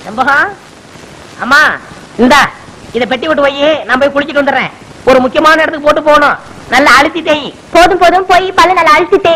செம்பகம் அம்மா இந்தா இத பெட்டி விட்டு போய் நான் போய் குளிச்சிட்டு வந்துடுறேன் ஒரு முக்கியமான இடத்துக்கு போட்டு போகணும் நல்லா அழுத்தி தேய் போதும் போதும் போய் பல்ல நல்லா அழுத்திட்டே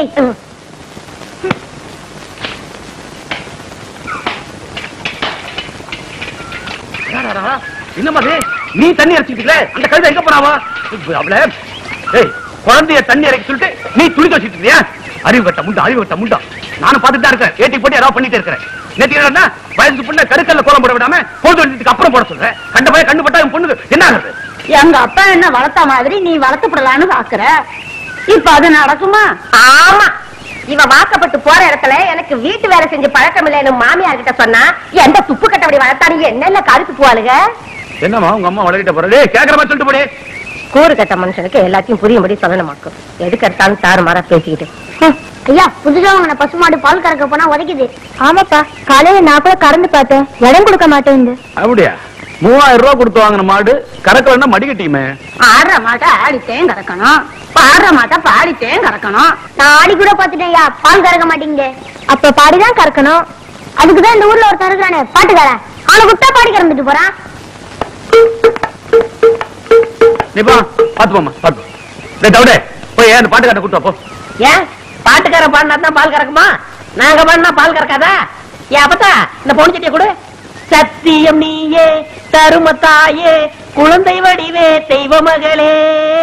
என்னம்மா இது? நீ தண்ணி அரைச்சிட்டு அந்த கழுதை எங்க போனாவா அவள ஏய் குழந்தைய தண்ணி இறக்கி சொல்லிட்டு நீ துணி துவச்சிட்டு இருக்கியா அறிவு கட்ட முண்டா அறிவு கட்ட முண்டா நானும் பார்த்துட்டு தான் இருக்கேன் ஏட்டி போட்டு ஏதாவது பண்ணிட்டே இருக்கிறேன் நேற்று என்ன வயசுக்கு பொண்ணு கருக்கல்ல கோலம் போட விடாம பொழுது வந்ததுக்கு அப்புறம் போட சொல்றேன் கண்ட பையன் கண்டு பட்டா என் பொண்ணுக்கு என்ன ஆகுது எங்க அப்பா என்ன வளர்த்த மாதிரி நீ வளர்த்துப்படலான்னு பாக்குற இப்ப அது நடக்குமா ஆமா இவ வாக்கப்பட்டு போற இடத்துல எனக்கு வீட்டு வேலை செஞ்சு பழக்கம் இல்லைன்னு மாமியார் கிட்ட சொன்னா எந்த துப்பு கட்டபடி வளர்த்தானு என்னென்ன கருத்து போவாளுங்க என்னம்மா உங்க அம்மா வளரிட்ட போறது கேக்குற மாதிரி சொல்லிட்டு போடே கூறு கட்ட மனுஷனுக்கு எல்லாத்தையும் புரியும்படி சொல்லணுமாக்கும் எதுக்கு எடுத்தாலும் தாறு மாறா பேசிக்கிட்டு ஐயா புதுசா உங்க பசுமாடு பால் கறக்க போனா உதைக்குது ஆமாப்பா காலையில நான் போய் கறந்து பார்த்தேன் இடம் கொடுக்க மாட்டேங்குது அப்படியா மூவாயிரம் ரூபாய் கொடுத்து வாங்கின மாடு கறக்கலன்னா மடிக்கட்டியுமே ஆடுற மாட்டை ஆடித்தேன் கறக்கணும் பாடுற மாட்டை பாடித்தேன் கறக்கணும் நான் ஆடி கூட பாத்துட்டேன் ஐயா பால் கறக்க மாட்டேங்குது அப்ப பாடிதான் கறக்கணும் அதுக்குதான் இந்த ஊர்ல ஒருத்தன் இருக்கிறானே பாட்டுக்காரன் அவனை குட்டா பாடி கறந்துட்டு போறான் நீ போ பாத்து போமா பாத்து டேய் தவிடே போய் அந்த பாட்டு காட்ட கூட்டு வா, போ ஏன் பாட்டுக்கார பாடினா தான் பால் கறக்குமா நாங்க பாடினா பால் கறக்காதா ஏன் அப்பத்தா இந்த பொண்ணு சட்டியை கொடு சத்தியம் நீயே தரும தாயே குழந்தை வடிவே தெய்வ மகளே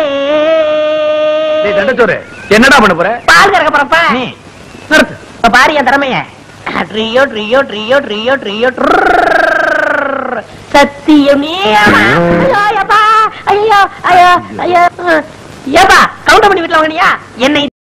டேய் தண்டச்சோறு என்னடா பண்ண போற பால் கறக்க போறப்ப நீ நிறுத்து இப்ப பாரு என் திறமைய ட்ரியோ ட்ரியோ ட்ரியோ ட்ரியோ ட்ரியோ ட்ரர். சத்தியம் நீ ஐயோ ஐயப்பா ஐயோ ஐயோ ஐயோ ஏப்பா கவுண்டர் பண்ணி வீட்டுல வாங்கினியா என்னை